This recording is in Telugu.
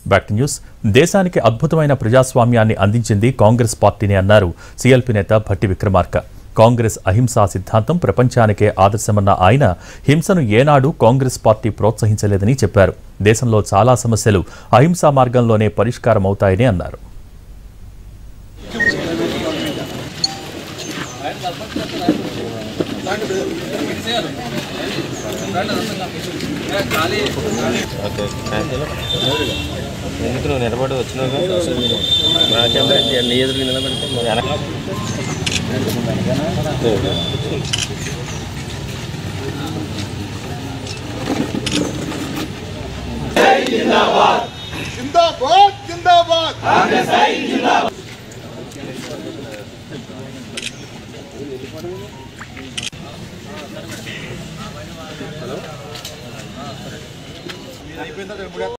బ్యాక్ టు న్యూస్ దేశానికి అద్భుతమైన ప్రజాస్వామ్యాన్ని అందించింది కాంగ్రెస్ పార్టీని అన్నారు సీఎల్పీ నేత భట్టి విక్రమార్క కాంగ్రెస్ అహింసా సిద్ధాంతం ప్రపంచానికే ఆదర్శమన్న ఆయన హింసను ఏనాడు కాంగ్రెస్ పార్టీ ప్రోత్సహించలేదని చెప్పారు దేశంలో చాలా సమస్యలు అహింసా మార్గంలోనే పరిష్కారం అవుతాయని అన్నారు ఓకే ఎందుకు నువ్వు నిలబడి వచ్చినావు నాకేమో నీ ఎదురు నిలబడితే మరి వెనక जिंदाबाद जिंदाबाद